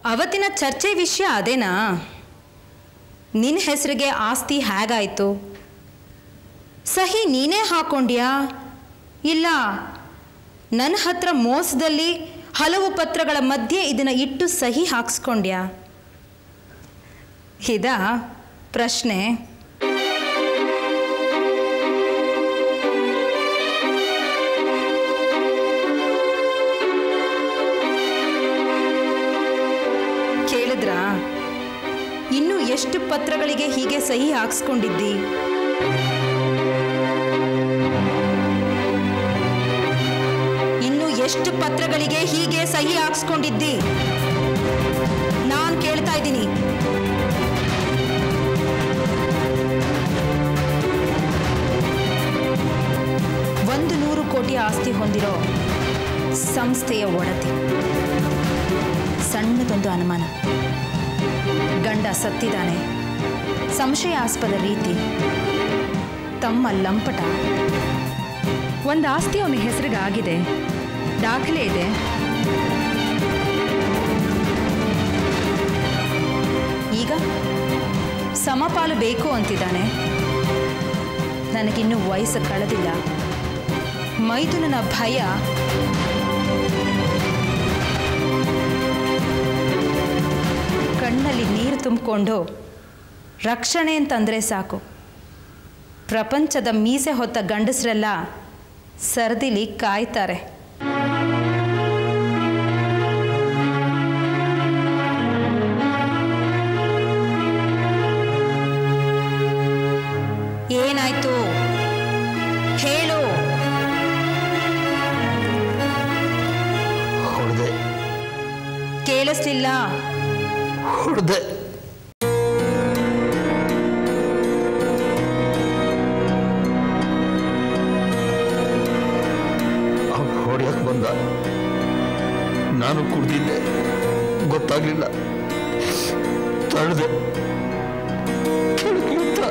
ಅವತ್ತಿನ ಚರ್ಚೆ ವಿಷಯ ಅದೇನಾ ನಿನ್ನ ಹೆಸರಿಗೆ ಆಸ್ತಿ ಹೇಗಾಯಿತು ಸಹಿ ನೀನೇ ಹಾಕೊಂಡ್ಯಾ ಇಲ್ಲ ನನ್ನ ಹತ್ರ ಮೋಸದಲ್ಲಿ ಹಲವು ಪತ್ರಗಳ ಮಧ್ಯೆ ಇದನ್ನು ಇಟ್ಟು ಸಹಿ ಹಾಕ್ಸ್ಕೊಂಡ್ಯಾ ಇದಾ ಪ್ರಶ್ನೆ ಕೇಳಿದ್ರಾ ಇನ್ನು ಎಷ್ಟು ಪತ್ರಗಳಿಗೆ ಹೀಗೆ ಸಹಿ ಹಾಕ್ಸ್ಕೊಂಡಿದ್ದಿ ಇನ್ನು ಎಷ್ಟು ಪತ್ರಗಳಿಗೆ ಹೀಗೆ ಸಹಿ ಹಾಕ್ಸ್ಕೊಂಡಿದ್ದಿ ನಾನು ಕೇಳ್ತಾ ಇದ್ದೀನಿ ಒಂದು ನೂರು ಕೋಟಿ ಆಸ್ತಿ ಹೊಂದಿರೋ ಸಂಸ್ಥೆಯ ಒಡತಿ ಸಣ್ಣದೊಂದು ಅನುಮಾನ ಗಂಡ ಸತ್ತಿದ್ದಾನೆ ಸಂಶಯಾಸ್ಪದ ರೀತಿ ತಮ್ಮ ಲಂಪಟ ಒಂದು ಆಸ್ತಿ ಅವನ ಹೆಸರಿಗೆ ಆಗಿದೆ ದಾಖಲೆ ಇದೆ ಈಗ ಸಮಪಾಲು ಬೇಕು ಅಂತಿದ್ದಾನೆ ನನಗಿನ್ನೂ ವಯಸ್ಸು ಕಳೆದಿಲ್ಲ ಮೈದುನನ ಭಯ ಕಣ್ಣಲ್ಲಿ ನೀರು ತುಂಬಿಕೊಂಡು ರಕ್ಷಣೆ ಅಂತಂದರೆ ಸಾಕು ಪ್ರಪಂಚದ ಮೀಸೆ ಹೊತ್ತ ಗಂಡಸರೆಲ್ಲ ಸರದಿಲಿ ಕಾಯ್ತಾರೆ ಏನಾಯ್ತು ಹೇಳು ಹೊಡೆದೆ ಕೇಳಿಸ್ಲಿಲ್ಲ ಹೊಡೆದೆ ಅವ್ನು ಹೊಡೆಯಕ್ ಬಂದ ನಾನು ಕುಡ್ದಿದ್ದೆ ಗೊತ್ತಾಗ್ಲಿಲ್ಲ ತಳ್ದೆ ಕೆಳಗೆ ಅಂತ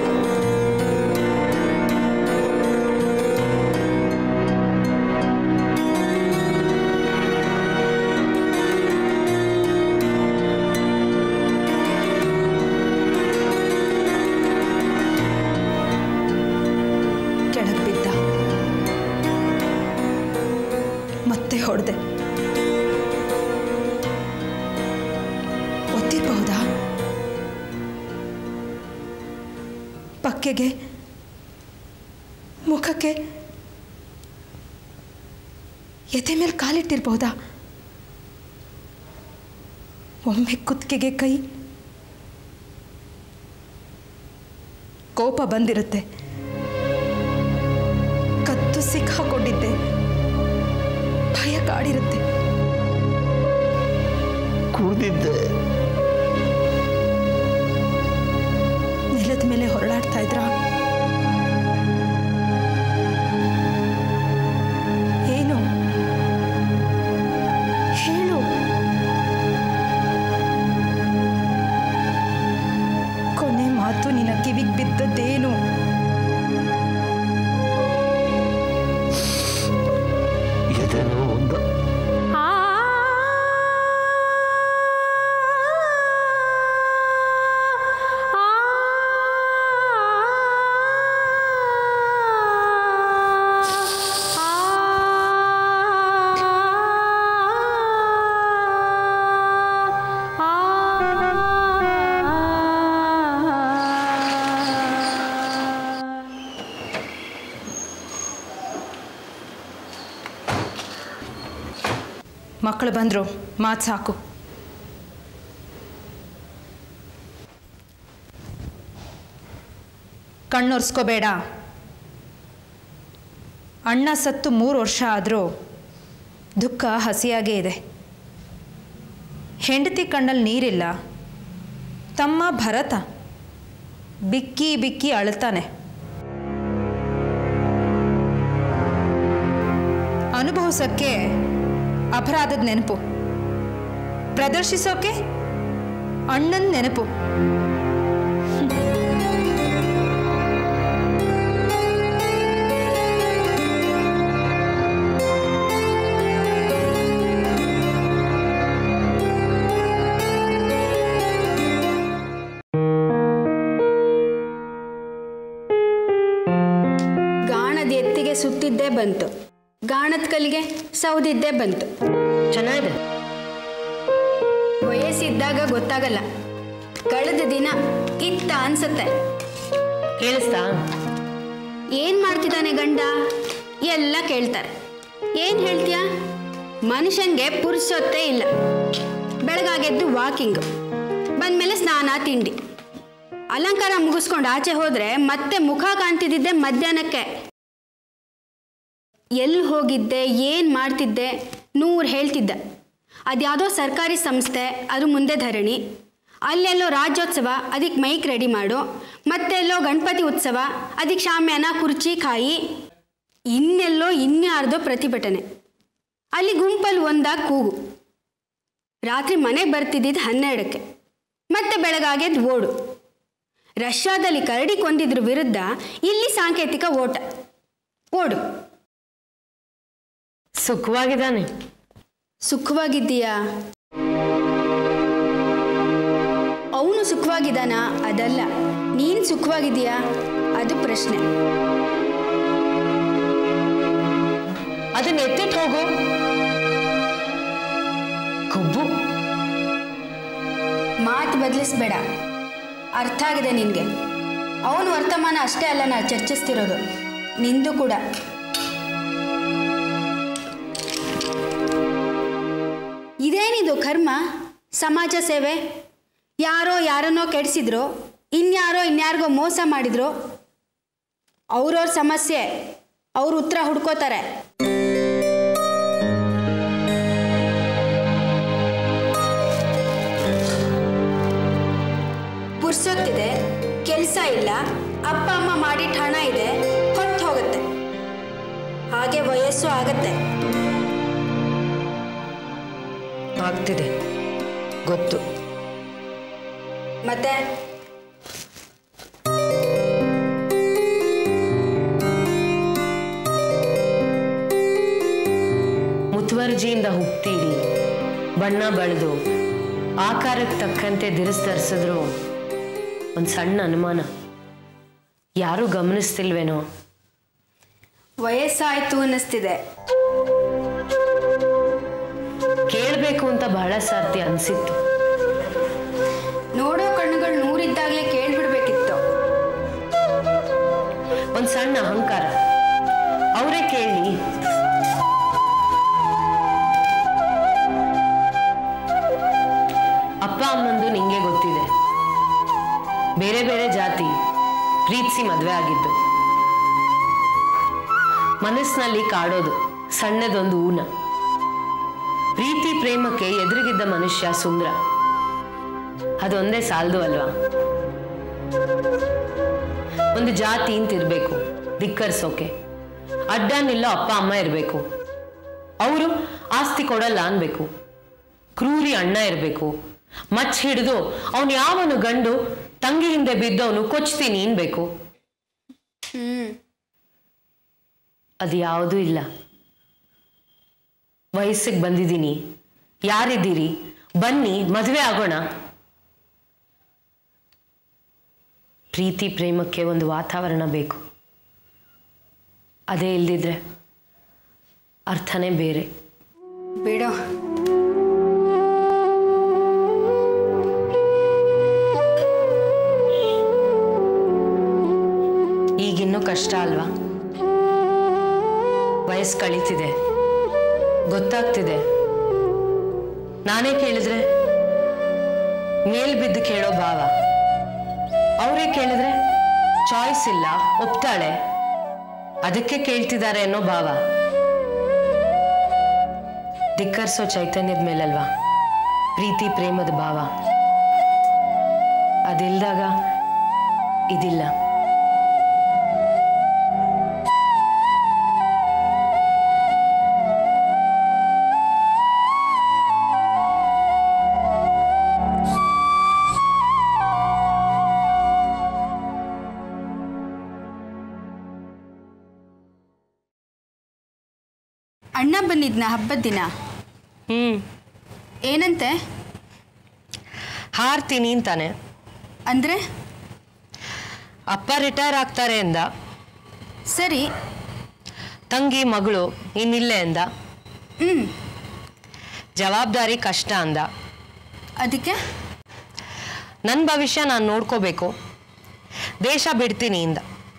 ಕೆಳಗೆ ಬಿದ್ದ ಮತ್ತೆ ಹೊಡೆದೆ ಒತ್ತಿರಬಹುದಾ ಪಕ್ಕೆಗೆ ಮುಖಕ್ಕೆ ಎದೆ ಮೇಲೆ ಕಾಲಿಟ್ಟಿರ್ಬಹುದಾ ಒಮ್ಮೆ ಕುತ್ತಿಗೆಗೆ ಕೈ ಕೋಪ ಬಂದಿರುತ್ತೆ ಕತ್ತು ಸಿಕ್ಕಾಕೊಂಡಿದ್ದೆ ಭಯ ಕಾಡಿರುತ್ತೆ ಕುಡ್ದಿದ್ದೆ ನೆಲದ ಮೇಲೆ ಹೊರಳಾಡ್ತಾ ಇದ್ರ ಏನು ಹೇಳು ಕೊನೆ ಮಾತು ನಿನ್ನ ಕಿವಿಗೆ ಬಿದ್ದದ್ದೇನು ಎದೆನೋ ಒಂದ ಮಕ್ಕಳು ಬಂದರು ಮಾತು ಸಾಕು ಕಣ್ಣೊರ್ಸ್ಕೋಬೇಡ ಅಣ್ಣ ಸತ್ತು ಮೂರು ವರ್ಷ ಆದರೂ ದುಃಖ ಹಸಿಯಾಗೇ ಇದೆ ಹೆಂಡತಿ ಕಣ್ಣಲ್ಲಿ ನೀರಿಲ್ಲ ತಮ್ಮ ಭರತ ಬಿಕ್ಕಿ ಬಿಕ್ಕಿ ಅಳ್ತಾನೆ ಅನುಭವಿಸೋಕ್ಕೆ ಅಪರಾಧದ ನೆನಪು ಪ್ರದರ್ಶಿಸೋಕೆ ಅಣ್ಣನ ನೆನಪು ಬಂತು ಗಾಣದ ಕಲ್ಲಿಗೆ ಸೌದಿದ್ದೇ ಬಂತು ಚೆನ್ನಾಗಿದೆ ವಯಸ್ಸಿದ್ದಾಗ ಗೊತ್ತಾಗಲ್ಲ ಕಳೆದ ದಿನ ಇತ್ತ ಅನ್ಸುತ್ತೆ ಕೇಳಿಸ್ತಾ ಏನ್ ಮಾಡ್ತಿದ್ದಾನೆ ಗಂಡ ಎಲ್ಲ ಕೇಳ್ತಾರೆ ಏನ್ ಹೇಳ್ತೀಯ ಮನುಷ್ಯನ್ಗೆ ಪುರ್ಸೊತ್ತೇ ಇಲ್ಲ ಬೆಳಗಾಗೆದ್ದು ವಾಕಿಂಗ್ ಬಂದ್ಮೇಲೆ ಸ್ನಾನ ತಿಂಡಿ ಅಲಂಕಾರ ಮುಗಿಸ್ಕೊಂಡು ಆಚೆ ಹೋದ್ರೆ ಮತ್ತೆ ಮುಖ ಕಾಣ್ತಿದ್ದಿದ್ದೆ ಮಧ್ಯಾಹ್ನಕ್ಕೆ ಎಲ್ಲಿ ಹೋಗಿದ್ದೆ ಏನು ಮಾಡ್ತಿದ್ದೆ ನೂರು ಹೇಳ್ತಿದ್ದ ಅದ್ಯಾವುದೋ ಸರ್ಕಾರಿ ಸಂಸ್ಥೆ ಅದು ಮುಂದೆ ಧರಣಿ ಅಲ್ಲೆಲ್ಲೋ ರಾಜ್ಯೋತ್ಸವ ಅದಕ್ಕೆ ಮೈಕ್ ರೆಡಿ ಮಾಡು ಮತ್ತೆಲ್ಲೋ ಗಣಪತಿ ಉತ್ಸವ ಅದಕ್ಕೆ ಶಾಮ್ಯಾನ ಕುರ್ಚಿ ಕಾಯಿ ಇನ್ನೆಲ್ಲೋ ಇನ್ಯಾರ್ದೋ ಪ್ರತಿಭಟನೆ ಅಲ್ಲಿ ಗುಂಪಲ್ಲಿ ಒಂದಾಗಿ ಕೂಗು ರಾತ್ರಿ ಮನೆಗೆ ಬರ್ತಿದ್ದಿದ್ದು ಹನ್ನೆರಡಕ್ಕೆ ಮತ್ತೆ ಬೆಳಗಾಗೆದ್ದು ಓಡು ರಷ್ಯಾದಲ್ಲಿ ಕರಡಿ ಕೊಂದಿದ್ರ ವಿರುದ್ಧ ಇಲ್ಲಿ ಸಾಂಕೇತಿಕ ಓಟ ಓಡು ಸುಖವಾಗಿದ್ದಾನೆ ಸುಖವಾಗಿದ್ದೀಯಾ ಅವನು ಸುಖವಾಗಿದ್ದಾನಾ ಅದಲ್ಲ ನೀನು ಸುಖವಾಗಿದ್ದೀಯಾ ಅದು ಪ್ರಶ್ನೆ ಅದನ್ನ ಎತ್ತಿಟ್ಟು ಹೋಗು ಕೊಬ್ಬು ಮಾತು ಬದಲಿಸ್ಬೇಡ ಅರ್ಥ ಆಗಿದೆ ನಿನಗೆ ಅವನು ವರ್ತಮಾನ ಅಷ್ಟೇ ಅಲ್ಲ ನಾ ಚರ್ಚಿಸ್ತಿರೋದು ನಿಂದು ಕೂಡ ಇದೇನಿದು ಕರ್ಮ ಸಮಾಜ ಸೇವೆ ಯಾರೋ ಯಾರನ್ನೋ ಕೆಡಿಸಿದ್ರು ಇನ್ಯಾರೋ ಇನ್ಯಾರಿಗೋ ಮೋಸ ಮಾಡಿದ್ರು ಅವ್ರವ್ರ ಸಮಸ್ಯೆ ಅವ್ರ ಉತ್ತರ ಹುಡ್ಕೋತಾರೆ ಪುರ್ಸೊತ್ತಿದೆ ಕೆಲಸ ಇಲ್ಲ ಅಪ್ಪ ಅಮ್ಮ ಮಾಡಿಟ್ಟ ಹಣ ಇದೆ ಹೊತ್ತು ಹೋಗುತ್ತೆ ಹಾಗೆ ವಯಸ್ಸು ಆಗತ್ತೆ ಆಗ್ತಿದೆ ಗೊತ್ತು ಮತ್ತೆ ಮುತುವರ್ಜಿಯಿಂದ ಹುಗ್ತೀಡಿ ಬಣ್ಣ ಬಳಿದು ಆಕಾರಕ್ಕೆ ತಕ್ಕಂತೆ ದಿರಿಸ್ ಧರಿಸಿದ್ರು ಒಂದು ಸಣ್ಣ ಅನುಮಾನ ಯಾರೂ ಗಮನಿಸ್ತಿಲ್ವೇನೋ ವಯಸ್ಸಾಯ್ತು ಅನ್ನಿಸ್ತಿದೆ ಕೇಳಬೇಕು ಅಂತ ಬಹಳ ಸಾರ್ತಿ ಅನಿಸಿತ್ತು ನೋಡೋ ಕಣ್ಣುಗಳು ನೂರಿದ್ದಾಗಲೇ ಕೇಳ್ಬಿಡ್ಬೇಕಿತ್ತು ಒಂದು ಸಣ್ಣ ಅಹಂಕಾರ ಅವರೇ ಕೇಳಿ ಅಪ್ಪ ಅಮ್ಮಂದು ನಿಂಗೆ ಗೊತ್ತಿದೆ ಬೇರೆ ಬೇರೆ ಜಾತಿ ಪ್ರೀತಿಸಿ ಮದುವೆ ಆಗಿದ್ದು ಮನಸ್ಸಿನಲ್ಲಿ ಕಾಡೋದು ಸಣ್ಣದೊಂದು ಊನ ಪ್ರೀತಿ ಪ್ರೇಮಕ್ಕೆ ಎದುರಿಗಿದ್ದ ಮನುಷ್ಯ ಸುಂದರ ಅದೊಂದೇ ಸಾಲದು ಅಲ್ವಾ ಒಂದು ಜಾತಿ ಅಂತಿರ್ಬೇಕು ಧಿಕ್ಕರಿಸೋಕೆ ಅಡ್ಡ ನಿಲ್ಲೋ ಅಪ್ಪ ಅಮ್ಮ ಇರಬೇಕು ಅವರು ಆಸ್ತಿ ಕೊಡಲ್ಲ ಅನ್ಬೇಕು ಕ್ರೂರಿ ಅಣ್ಣ ಇರಬೇಕು ಮಚ್ ಹಿಡಿದು ಅವನು ಯಾವನು ಗಂಡು ತಂಗಿ ಹಿಂದೆ ಬಿದ್ದವನು ಕೊಚ್ತೀನಿ ಅನ್ಬೇಕು ಅದು ಯಾವುದೂ ಇಲ್ಲ ವಯಸ್ಸಿಗೆ ಬಂದಿದ್ದೀನಿ ಯಾರಿದ್ದೀರಿ ಬನ್ನಿ ಮದುವೆ ಆಗೋಣ ಪ್ರೀತಿ ಪ್ರೇಮಕ್ಕೆ ಒಂದು ವಾತಾವರಣ ಬೇಕು ಅದೇ ಇಲ್ದಿದ್ರೆ ಅರ್ಥನೇ ಬೇರೆ ಬಿಡೋ ಈಗಿನ್ನೂ ಕಷ್ಟ ಅಲ್ವಾ ವಯಸ್ಸು ಕಳೀತಿದೆ ಗೊತ್ತಾಗ್ತಿದೆ ನಾನೇ ಕೇಳಿದ್ರೆ ಮೇಲ್ ಬಿದ್ದು ಕೇಳೋ ಭಾವ ಅವರೇ ಕೇಳಿದ್ರೆ ಚಾಯ್ಸ್ ಇಲ್ಲ ಒಪ್ತಾಳೆ ಅದಕ್ಕೆ ಕೇಳ್ತಿದ್ದಾರೆ ಅನ್ನೋ ಭಾವ ಧಿಕ್ಕರಿಸೋ ಚೈತನ್ಯದ ಮೇಲಲ್ವಾ ಪ್ರೀತಿ ಪ್ರೇಮದ ಭಾವ ಅದಿಲ್ದಾಗ ಇದಿಲ್ಲ ಅಣ್ಣ ಬಂದಿದ್ನ ಹಬ್ಬದ ದಿನ ಹ್ಮ್ ಏನಂತೆ ಹಾರ್ತೀನಿ ಅಂತಾನೆ ಅಂದ್ರೆ ಅಪ್ಪ ರಿಟೈರ್ ಆಗ್ತಾರೆ ಎಂದ ಸರಿ ತಂಗಿ ಮಗಳು ಇನ್ನಿಲ್ಲೇ ಅಂದ ಹ್ಞೂ ಜವಾಬ್ದಾರಿ ಕಷ್ಟ ಅಂದ ಅದಕ್ಕೆ ನನ್ನ ಭವಿಷ್ಯ ನಾನು ನೋಡ್ಕೋಬೇಕು ದೇಶ ಬಿಡ್ತೀನಿ ಇಂದ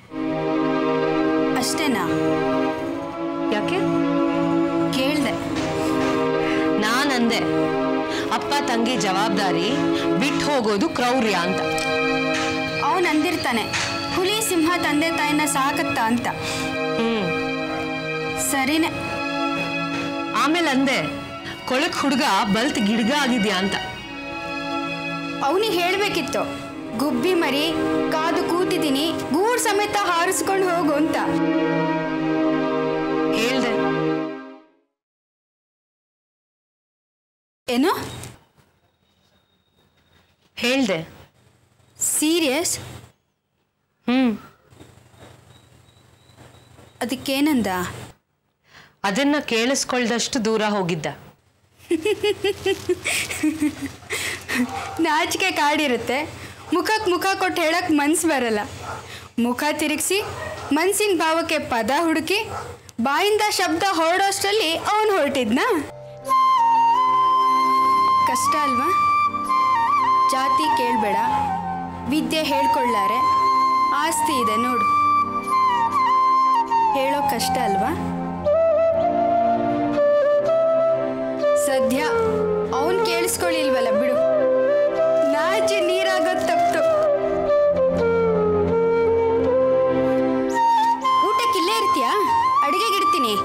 ಅಷ್ಟೇನಾ ಯಾಕೆ ಕೇಳಿದೆ ನಾನಂದೆ ಅಪ್ಪ ತಂಗಿ ಜವಾಬ್ದಾರಿ ಬಿಟ್ಟು ಹೋಗೋದು ಕ್ರೌರ್ಯ ಅಂತ ಅವನು ಅಂದಿರ್ತಾನೆ ಹುಲಿ ಸಿಂಹ ತಂದೆ ತಾಯಿನ ಸಾಕತ್ತ ಅಂತ ಹ್ಮ್ ಸರಿನೇ ಆಮೇಲೆ ಅಂದೆ ಕೊಳಕ್ ಹುಡುಗ ಬಲ್ತ್ ಗಿಡ್ಗ ಆಗಿದ್ಯಾ ಅಂತ ಅವನಿಗೆ ಹೇಳಬೇಕಿತ್ತು ಗುಬ್ಬಿ ಮರಿ ಕಾದು ಕೂತಿದ್ದೀನಿ ಗೂಡ್ ಸಮೇತ ಹಾರಿಸ್ಕೊಂಡು ಹೋಗು ಅಂತ ಹೇಳ್ದೆ ಏನು ಹೇಳ್ದೆ ಸೀರಿಯಸ್ ಹ್ಮ್ ಅದಕ್ಕೇನಂದ ಅದನ್ನ ಕೇಳಿಸ್ಕೊಳ್ದಷ್ಟು ದೂರ ಹೋಗಿದ್ದ ನಾಚಿಕೆ ಕಾಡಿರುತ್ತೆ ಮುಖಕ್ಕೆ ಮುಖ ಕೊಟ್ಟು ಹೇಳಕ್ ಮನ್ಸು ಬರಲ್ಲ ಮುಖ ತಿರುಗಿಸಿ ಮನ್ಸಿನ ಭಾವಕ್ಕೆ ಪದ ಹುಡುಕಿ ಬಾಯಿಂದ ಶಬ್ದ ಹೊರಡೋಷ್ಟರಲ್ಲಿ ಅವನು ಹೊರಟಿದ್ನ ಕಷ್ಟ ಅಲ್ವಾ ಜಾತಿ ಕೇಳಬೇಡ ವಿದ್ಯೆ ಹೇಳ್ಕೊಳ್ಳಾರೆ ಆಸ್ತಿ ಇದೆ ನೋಡು ಹೇಳೋ ಕಷ್ಟ ಅಲ್ವಾ ಸದ್ಯ ಅವನ್ ಕೇಳಿಸ್ಕೊಳ್ಳಿಲ್ವಲ್ಲ ಬಿಡು ನಾಚಿ ನೀರಾಗೋದ್ ತಪ್ತು ಊಟಕ್ಕೆ ಇಲ್ಲೇ ಇರ್ತೀಯಾ ಅಡಿಗೆಗೆ ಇಡ್ತೀನಿ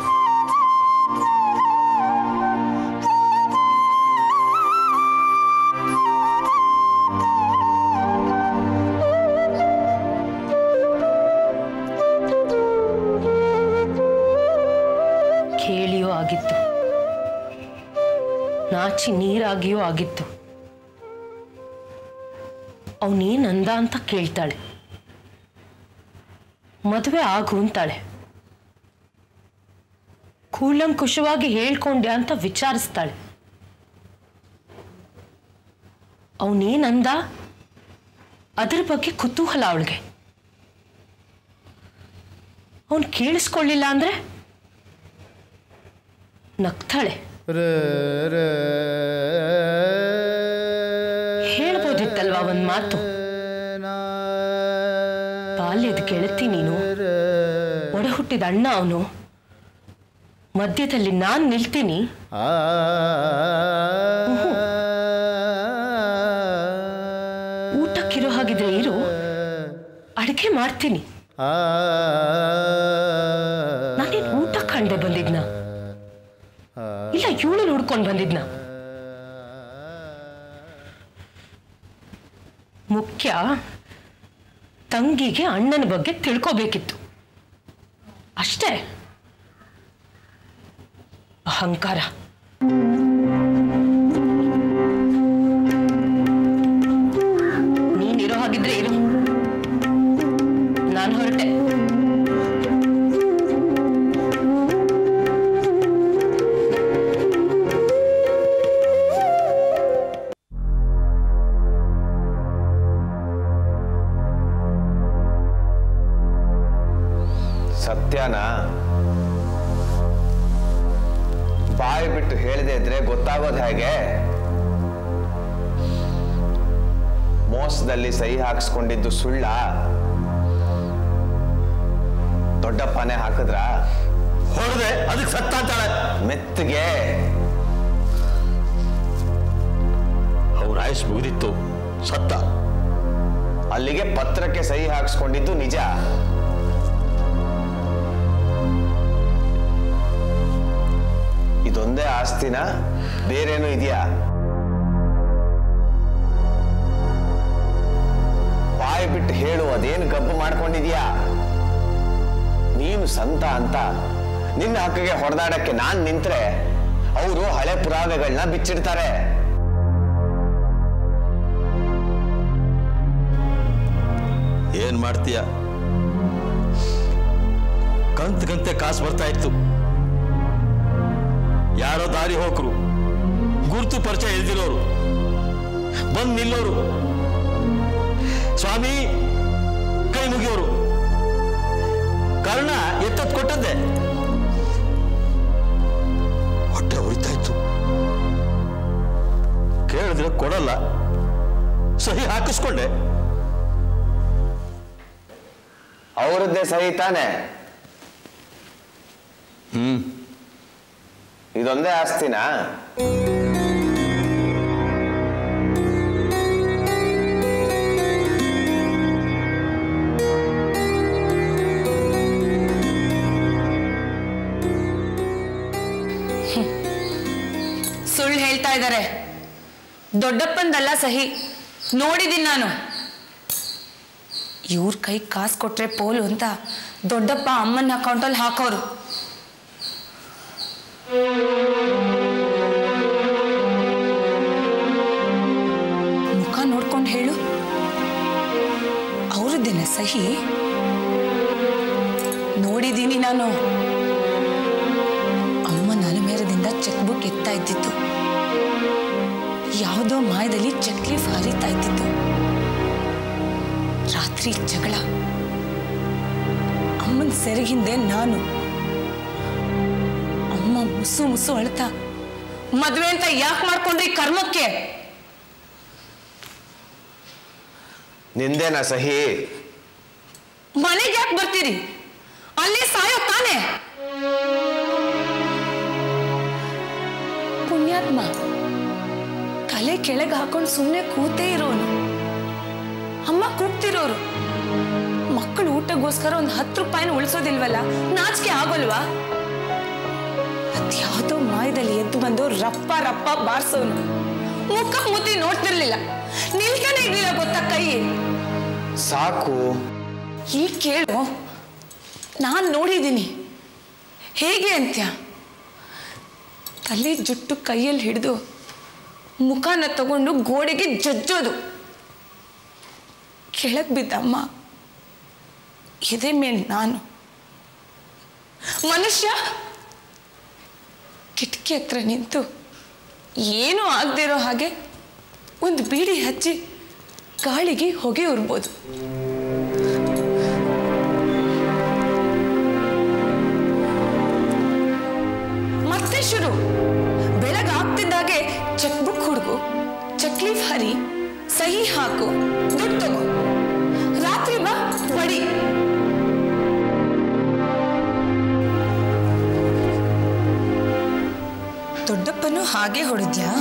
ಕೇಳಿಯೂ ಆಗಿತ್ತು ನಾಚಿ ನೀರಾಗಿಯೂ ಆಗಿತ್ತು ಅವನೇನಂದ ಅಂತ ಕೇಳ್ತಾಳೆ ಮದುವೆ ಆಗು ಅಂತಾಳೆ ಕೂಲಂಕುಷವಾಗಿ ಹೇಳ್ಕೊಂಡ್ಯಾ ಅಂತ ವಿಚಾರಿಸ್ತಾಳೆ ಅವನೇನಂದ ಅದ್ರ ಬಗ್ಗೆ ಕುತೂಹಲ ಅವಳಿಗೆ ಅವನು ಕೇಳಿಸ್ಕೊಳ್ಳಿಲ್ಲ ಅಂದ್ರೆ ನಗ್ತಾಳೆ ಹೇಳ್ಬೋದಿತ್ತಲ್ವಾ ಒಂದ್ ಮಾತು ಬಾಲ್ಯದ ಗೆಳತಿ ನೀನು ಒಡ ಹುಟ್ಟಿದ ಅಣ್ಣ ಅವನು ಮಧ್ಯದಲ್ಲಿ ನಾನ್ ನಿಲ್ತೀನಿ ಊಟಕ್ಕಿರೋ ಹಾಗಿದ್ರೆ ಇರು ಅಡಿಗೆ ಮಾಡ್ತೀನಿ ನಾನೇನ್ ಊಟ ಕಂಡೆ ಬಂದಿದ್ನ ಇಲ್ಲ ಇವಳು ನೋಡ್ಕೊಂಡು ಬಂದಿದ್ನ ಮುಖ್ಯ ತಂಗಿಗೆ ಅಣ್ಣನ ಬಗ್ಗೆ ತಿಳ್ಕೋಬೇಕಿತ್ತು ಅಷ್ಟೇ ಅಹಂಕಾರ ನೀನಿರೋ ಹಾಗಿದ್ರೆ ಇರು ನಾನು ಹೊರಟೆ ಸತ್ಯನ ಬಾಯಿ ಬಿಟ್ಟು ಹೇಳದೆ ಇದ್ರೆ ಗೊತ್ತಾಗೋದು ಹೇಗೆ ಮೋಸದಲ್ಲಿ ಸಹಿ ಹಾಕ್ಸ್ಕೊಂಡಿದ್ದು ಸುಳ್ಳ ದೊಡ್ಡಪ್ಪನೇ ಹಾಕಿದ್ರ ಹೊಡೆದೆ ಅದಕ್ಕೆ ಸತ್ತ ಅಂತಾಳೆ ಮೆತ್ತಗೆ ಅವ್ರ ಆಯುಸ್ ಮುಗಿದಿತ್ತು ಸತ್ತ ಅಲ್ಲಿಗೆ ಪತ್ರಕ್ಕೆ ಸಹಿ ಹಾಕ್ಸ್ಕೊಂಡಿದ್ದು ನಿಜ ಇದೊಂದೇ ಆಸ್ತಿನ ಬೇರೇನು ಇದೆಯಾ ಬಾಯಿ ಬಿಟ್ಟು ಹೇಳು ಅದೇನು ಗಬ್ಬು ಮಾಡ್ಕೊಂಡಿದ್ಯಾ ನೀನು ಸಂತ ಅಂತ ನಿನ್ನ ಹಕ್ಕಿಗೆ ಹೊಡೆದಾಡಕ್ಕೆ ನಾನ್ ನಿಂತ್ರೆ ಅವರು ಹಳೆ ಪುರಾವೆಗಳನ್ನ ಬಿಚ್ಚಿಡ್ತಾರೆ ಏನ್ ಮಾಡ್ತೀಯ ಕಂತ್ ಕಂತೆ ಕಾಸು ಬರ್ತಾ ಇತ್ತು ಯಾರೋ ದಾರಿ ಹೋಕ್ರು ಗುರುತು ಪರಿಚಯ ಎಳ್ದಿರೋರು ಬಂದ್ ನಿಲ್ಲೋರು ಸ್ವಾಮಿ ಕೈ ಮುಗಿಯೋರು ಕಾರಣ ಎತ್ತದ್ ಕೊಟ್ಟದ್ದೆ ಹೇಳಿದ್ರೆ ಕೊಡಲ್ಲ ಸಹಿ ಹಾಕಿಸ್ಕೊಂಡೆ ಅವರದ್ದೇ ಸರಿ ತಾನೆ ಹ್ಮ್ ಇದೊಂದೇ ಆಸ್ತಿನಾ ಸುಳ್ಳು ಹೇಳ್ತಾ ಇದ್ದಾರೆ ದೊಡ್ಡಪ್ಪಂದಲ್ಲ ಸಹಿ ನೋಡಿದ್ದೀನಿ ನಾನು ಇವ್ರ ಕೈ ಕಾಸು ಕೊಟ್ರೆ ಪೋಲು ಅಂತ ದೊಡ್ಡಪ್ಪ ಅಮ್ಮನ ಅಕೌಂಟಲ್ಲಿ ಹಾಕೋರು ಮುಖ ನೋಡ್ಕೊಂಡು ಹೇಳು ಅವ್ರದ್ದೇನೆ ಸಹಿ ನೋಡಿದ್ದೀನಿ ನಾನು ಅಮ್ಮನ ಅಲಮೇರದಿಂದ ಚೆಕ್ ಬುಕ್ ಎತ್ತಾ ಇದ್ದಿತ್ತು ಯಾವುದೋ ಮಾಯದಲ್ಲಿ ಚೆಕ್ ಲೀಫ್ ಹರಿತಾ ಇದ್ದಿತ್ತು ರಾತ್ರಿ ಜಗಳ ಅಮ್ಮನ ಸೆರಗಿಂದೆ ನಾನು ಅಮ್ಮ ಮುಸು ಮುಸು ಅಳ್ತಾ ಮದ್ವೆ ಅಂತ ಯಾಕೆ ಮಾಡ್ಕೊಂಡ್ರಿ ಕರ್ಮಕ್ಕೆ ನಿಂದೇನಾ ಸಹಿ ಮನೆಗೆ ಯಾಕೆ ಬರ್ತೀರಿ ಅಲ್ಲೇ ಸಾಯೋ ತಾನೆ ಪುಣ್ಯಾತ್ಮ ತಲೆ ಕೆಳಗೆ ಹಾಕೊಂಡು ಸುಮ್ಮನೆ ಕೂತೇ ಇರೋನು ಅಮ್ಮ ಕೂಗ್ತಿರೋರು ಮಕ್ಕಳು ಊಟಕ್ಕೋಸ್ಕರ ಒಂದು ಹತ್ತು ರೂಪಾಯಿನ ಉಳಿಸೋದಿಲ್ವಲ್ಲ ನಾಚಿಕೆ ಆಗೋಲ್ವಾ ಅದ್ಯಾವುದೋ ಮಾಯದಲ್ಲಿ ಎದ್ದು ಬಂದು ರಪ್ಪ ರಪ್ಪ ಬಾರ್ಸೋನು ಮುಖ ಮುತ್ತಿ ನೋಡ್ತಿರ್ಲಿಲ್ಲ ನಿಲ್ತಾನೆ ಇರ್ಲಿಲ್ಲ ಗೊತ್ತಾ ಕೈ ಸಾಕು ಈಗ ಕೇಳು ನಾನು ನೋಡಿದ್ದೀನಿ ಹೇಗೆ ಅಂತ್ಯ ತಲೆ ಜುಟ್ಟು ಕೈಯಲ್ಲಿ ಹಿಡಿದು ಮುಖನ ತಗೊಂಡು ಗೋಡೆಗೆ ಜಜ್ಜೋದು ಕೆಳಗೆ ಬಿದ್ದಮ್ಮ ಎದೆ ಮೇಲೆ ನಾನು ಮನುಷ್ಯ ಕಿಟಕಿ ಹತ್ರ ನಿಂತು ಏನೂ ಆಗದಿರೋ ಹಾಗೆ ಒಂದು ಬೀಡಿ ಹಚ್ಚಿ ಗಾಳಿಗೆ ಹೊಗೆ ಉರ್ಬೋದು ಮತ್ತೆ ಶುರು ಬೆಳಗ್ಗೆ ಆಗ್ತಿದ್ದಾಗೆ ಚೆಕ್ ಬುಕ್ ಹುಡುಗು ಚೆಕ್ ಲೀಫ್ ಹರಿ ಸಹಿ ಹಾಕು ದುಡ್ಡು ತಗೋ ರಾತ್ರಿ ಬಾ ಬಡಿ ದೊಡ್ಡಪ್ಪನು ಹಾಗೆ ಹೊಡೆದ್ಯಾ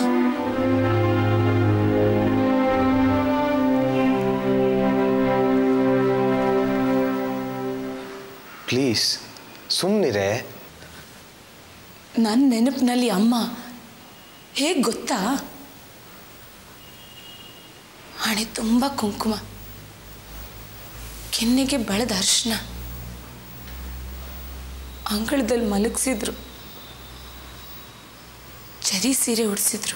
ಪ್ಲೀಸ್ ಸುಮ್ಮನಿರೆ ನನ್ನ ನೆನಪಿನಲ್ಲಿ ಅಮ್ಮ ಹೇಗೆ ಗೊತ್ತಾ ಹಣೆ ತುಂಬ ಕುಂಕುಮ ಕೆನ್ನೆಗೆ ಬೆಳೆದ ಅರ್ಶಿನ ಅಂಗಳದಲ್ಲಿ ಮಲಗಿಸಿದ್ರು ಚರಿ ಸೀರೆ ಉಡಿಸಿದ್ರು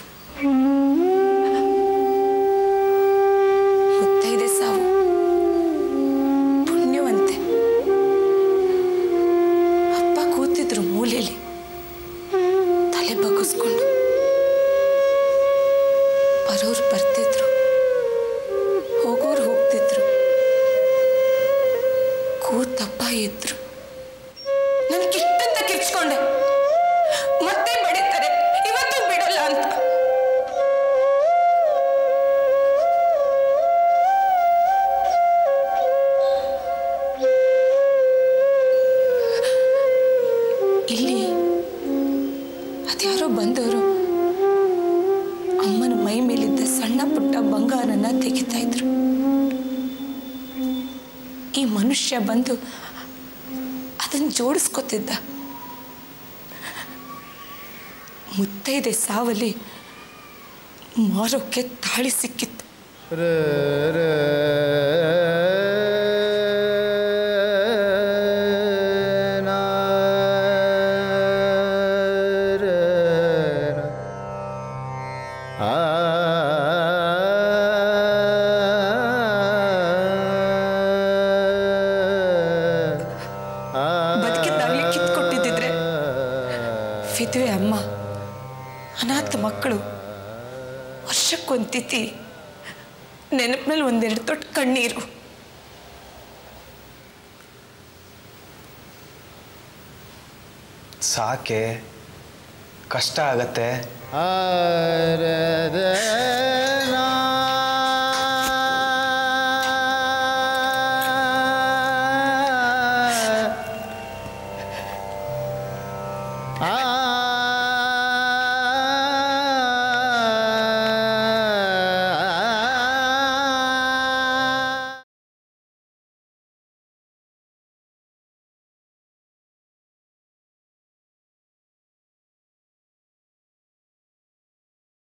ಮುತ್ತೈದೆ ಸಾವು ಪುಣ್ಯವಂತೆ ಅಪ್ಪ ಕೂತಿದ್ರು ಮೂಲೆಯಲ್ಲಿ ತಲೆ ಬಗ್ಗಿಸ್ಕೊಂಡು ಬರೋರು ಬರ್ತಿದ್ರು ಹೋಗೋರು ಹೋಗ್ತಿದ್ರು ಕೂತಪ್ಪ ಇದ್ರು ನನ್ ಕಿಟ್ಟಂತ ಕಿರ್ಚ್ಕೊಂಡೆ ಮತ್ತೆ ಬಡಿತಾರೆ ಇವತ್ತು ಬಿಡಲ್ಲ ಅಂತ ಇಲ್ಲಿ ಅದ್ಯಾರೋ ಬಂದವರು ಅಮ್ಮನ ಮೈ ಮೇಲಿದ್ದ ಸಣ್ಣ ಪುಟ್ಟ ಬಂಗಾರನ ತೆಗಿತಾ ಇದ್ರು ಈ ಮನುಷ್ಯ ಬಂದು ಅದನ್ನು ಜೋಡಿಸ್ಕೊತಿದ್ದ ಮುತ್ತೈದೆ ಸಾವಲ್ಲಿ ಮಾರೋಕ್ಕೆ ತಾಳಿ ಸಿಕ್ಕಿತ್ತು ಬದುಕಿದ್ದಾಗಲೇ ಕಿತ್ಕೊಟ್ಟಿದ್ದಿದ್ರೆ ವಿಧವೆ ಅಮ್ಮ ಅನಾಥ ಮಕ್ಕಳು ವರ್ಷಕ್ಕೊಂದು ತಿಥಿ ನೆನಪಿನಲ್ಲಿ ಒಂದೆರಡು ತೊಟ್ಟು ಕಣ್ಣೀರು ಸಾಕೆ ಕಷ್ಟ ಆಗತ್ತೆ ಆರದನಾ